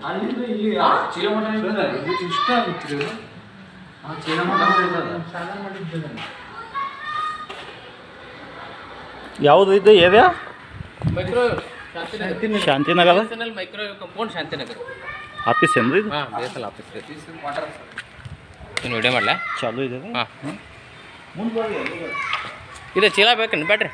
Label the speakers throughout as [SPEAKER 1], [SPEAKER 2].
[SPEAKER 1] ಅಲ್ಲಿಂದ ಇಲ್ಲಿ ಚೀಲ ಮಠ ಇರ್ತದೆ.
[SPEAKER 2] ಇದು ಇಷ್ಟ ಆಗುತ್ತೆ ರೀ
[SPEAKER 1] ಆ ಚೀಲ ಮಠ ಇರ್ತದೆ.
[SPEAKER 2] ಸಾಲ ಮಾಡಿದ್ದೆ
[SPEAKER 3] ಯಾವುದು ಇದು area
[SPEAKER 4] micro Shantinagar
[SPEAKER 3] Shantinagar
[SPEAKER 4] national micro compound Shantinagar
[SPEAKER 3] office ಏನ್ರಿ ಇದು
[SPEAKER 4] ಹಾಂ ಬಿ ಎಸ್ ಎಲ್ ಆಫೀಸ್ ರೀ
[SPEAKER 1] This is water.
[SPEAKER 4] ಇನ್ನು ವಿಡಿಯೋ ಮಾಡಲ
[SPEAKER 3] ಚಾಲು ಇದೆ
[SPEAKER 4] ಹಾಂ ಇದು ಚೀಲ ಬೇಕೇನು ಬೇಡ್ರಿ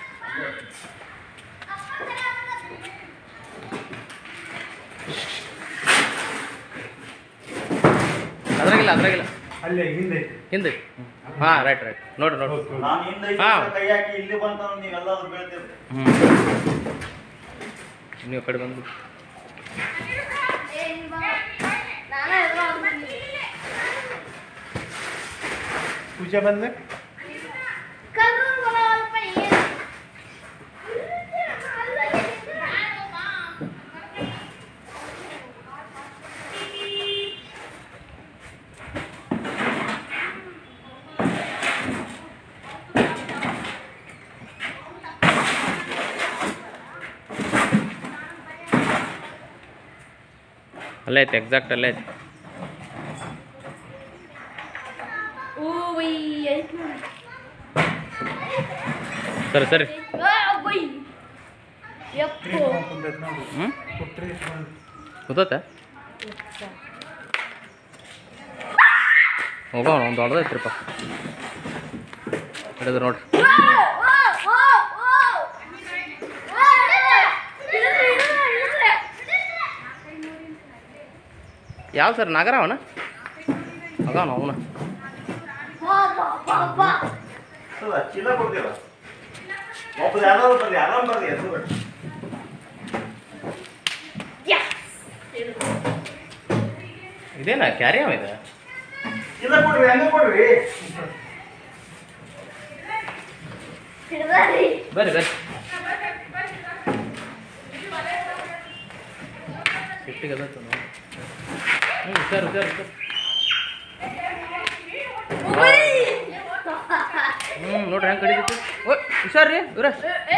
[SPEAKER 4] ಅದ್ರಾಗಿಲ್ಲ ಅದ್ರಾಗಿಲ್ಲ
[SPEAKER 2] ಅಲ್ಲೇ ಹಿಂದೆ
[SPEAKER 4] ಹಿಂದೆ ಹಾಂ ರೈಟ್ ರೈಟ್ ನೋಡ್ರಿ ನೋಡ್ರಿ
[SPEAKER 3] ನಾನು ಹಿಂದೆ
[SPEAKER 4] ಹಾ.
[SPEAKER 3] ಕೈ ಹಾಕಿ ಇಲ್ಲಿ ಬಂತಂದ್ರೆ ನೀವೆಲ್ಲರೂ ಬೀಳ್ತೀರಿ
[SPEAKER 4] ಹ್ಞೂ ನೀವು ಕಡೆ ಬಂದು
[SPEAKER 2] ಪೂಜೆ ಬಂದೆ
[SPEAKER 4] ಅಲ್ಲೇ ಐತೆ ಎಕ್ಸಾಕ್ಟ್ ಅಲ್ಲೇ ಐತೆ ಸರಿ ಸರಿ
[SPEAKER 2] ಕುಂದೈತೆ ನೋಡಿ
[SPEAKER 4] ಹ್ಞೂ
[SPEAKER 2] ಕೊಟ್ರಿ
[SPEAKER 4] ಗೊತ್ತ ಹೋಗೋಣ ಒಂದು ದೊಡ್ಡದೈತ್ರಿಪ್ಪ ಹಿಡಿದ್ರು ನೋಡ್ರಿ ಯಾವ ಸರ್ ನಗರ ಅವನ ಅದಾನ ಅವನ
[SPEAKER 3] ಸರ್ ಚೀಲ ಕೊಡ್ತೀರ ಒಬ್ಬರು ಯಾರು ಬರ್ರಿ ಆರಾಮ್ ಬರ್ರಿ ಎದ್ದು ಬರ್ರಿ
[SPEAKER 4] ಇದೇನಾ ಕ್ಯಾರಿ ಅವ ಇದೆ
[SPEAKER 3] ಚೀಲ ಕೊಡ್ರಿ ಹೆಂಗ ಕೊಡ್ರಿ
[SPEAKER 4] ಬರ್ರಿ ಬರ್ರಿ ಸಿಟ್ಟಿಗೆ ಅದತ್ತು ಹ್ಞೂ ಸರ್ ಸರ್ ಸರ್ ಹ್ಞೂ ನೋಡ್ರಿ ಹೆಂಗೆ ಕಡಿದೈತಿ ಓ ಹುಷಾರ್ ರೀ ಇವ್ರ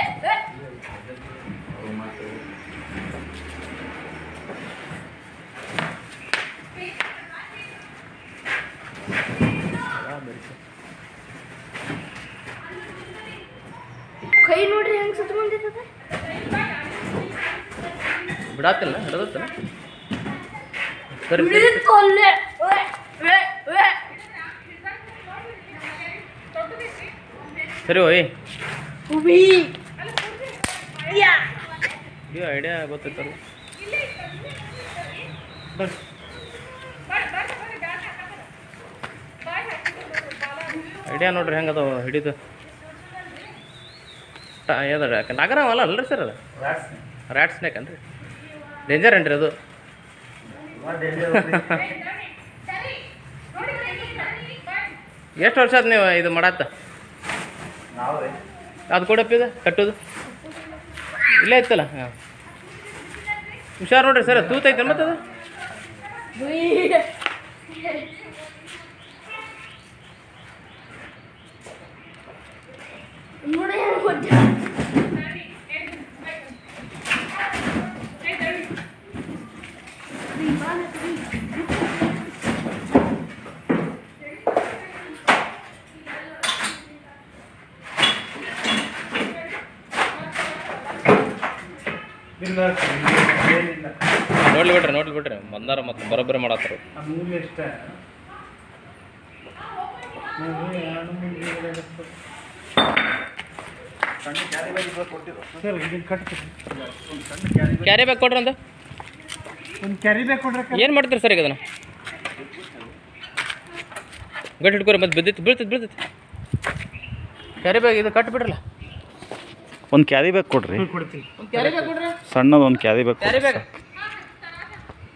[SPEAKER 5] ಕೈ ನೋಡ್ರಿ ಹೆಂಗ್ ಸುತ್ತಕೊಂಡಿರ್ತದ
[SPEAKER 4] ಬಿಡಾತಿಲ್ಲ ಹಿಡದತ್ತಲ್ಲ ಸರಿ ಸರಿ
[SPEAKER 5] ಬಿಡಿತು ಅಲ್ಲೇ ಉವ್ವೆ, ಉವ್ವೆ, ಉವ್ವೆ.
[SPEAKER 4] ಸರಿ ಓಯ್
[SPEAKER 5] ಉವ್ವಿ. ಯಾ.
[SPEAKER 4] ಇದು ಐಡಿಯಾ ಗೊತ್ತೈತಲ್ಲ ಐಡಿಯಾ ನೋಡ್ರಿ ಹೆಂಗದ ಹಿಡಿದು ಯಾವ್ದು ನಗರ ಅಲ್ಲ ಅಲ್ರಿ ಸರ್ ಅದು ರ್ಯಾಟ್ ಸ್ನೇಕ್ ಅನ್ರಿ ಡೇಂಜರ್ ಏನ್ರಿ ಅದು ಎಷ್ಟು ವರ್ಷ ಆದ್ ನೀವು ಇದು ಮಾಡತ್ತ
[SPEAKER 3] ನಾವೇ
[SPEAKER 4] ಅದು ಕೊಡಪ್ಪ ಇದು ಕಟ್ಟೋದು ಇಲ್ಲೇ ಇತ್ತಲ್ಲ ಹಾಂ ಹುಷಾರು ನೋಡ್ರಿ ಸರ್ ತೂತೈತೆ ಮತ್ತೆ ಅದು
[SPEAKER 5] ಉವ್ವಿ. ನೋಡಿ ಹೆಂಗ್ ಕೊಟ್ಟ.
[SPEAKER 2] ಇಲ್ಲ ಏನಿಲ್ಲ
[SPEAKER 4] ನೋಡ್ಲಿ ಬಿಡ್ರಿ ನೋಡ್ಲಿ ಬಿಡ್ರಿ ಬಂದಾರ ಮತ್ತೆ ಬರೋಬ್ಬರಿ ಮಾಡತ್ತಾರ
[SPEAKER 2] ಆ ಮೂಲೆ ಇಷ್ಟ ಮೂಲೆ ಎರಡು ಮೂಲೆ ಇರುತ್ತೆ.
[SPEAKER 3] ಸಣ್ಣ ಕ್ಯಾರಿ ಬ್ಯಾಗ್ ಇದ್ರೆ ಕೊಟ್ಟಿರು
[SPEAKER 2] ಸರ್ ಇದನ್ನ ಕಟ್ತೀರಿ
[SPEAKER 3] ಒಂದು ಸಣ್ಣ ಕ್ಯಾರಿ
[SPEAKER 4] ಕ್ಯಾರಿ ಬ್ಯಾಗ್ ಕೊಡ್ರಿ ಅಂದ
[SPEAKER 2] ಒಂದು ಕ್ಯಾರಿ ಬ್ಯಾಗ್ ಕೊಡ್ರಿ ಅಕ್ಕ.
[SPEAKER 4] ಏನು ಮಾಡ್ತೀರಿ ಸರ್ ಈಗ ಅದನ್ನು ಗಟ್ಟಿ ಹಿಡ್ಕೊರಿ ಮತ್ತೆ ಬಿದ್ದೈತಿ ಬೀಳ್ತೈತಿ ಬೀಳ್ತೈತಿ ಕ್ಯಾರಿ ಬ್ಯಾಗ್ ಇದು ಕಟ್ಟಿ ಬಿಡ್ರಲ್ಲ
[SPEAKER 3] ಒಂದು ಕ್ಯಾರಿ ಬ್ಯಾಗ್ ಕೊಡ್ರಿ
[SPEAKER 2] ಕೊಡ್ತೀನಿ
[SPEAKER 4] ಒಂದು ಕ್ಯಾರಿ ಬ್ಯಾಗ್ ಕೊಡ್ರಿ
[SPEAKER 3] ಸಣ್ಣದು ಒಂದು ಕ್ಯಾರಿ ಬ್ಯಾಗ್
[SPEAKER 4] ಕ್ಯಾರಿ ಬ್ಯಾಗ್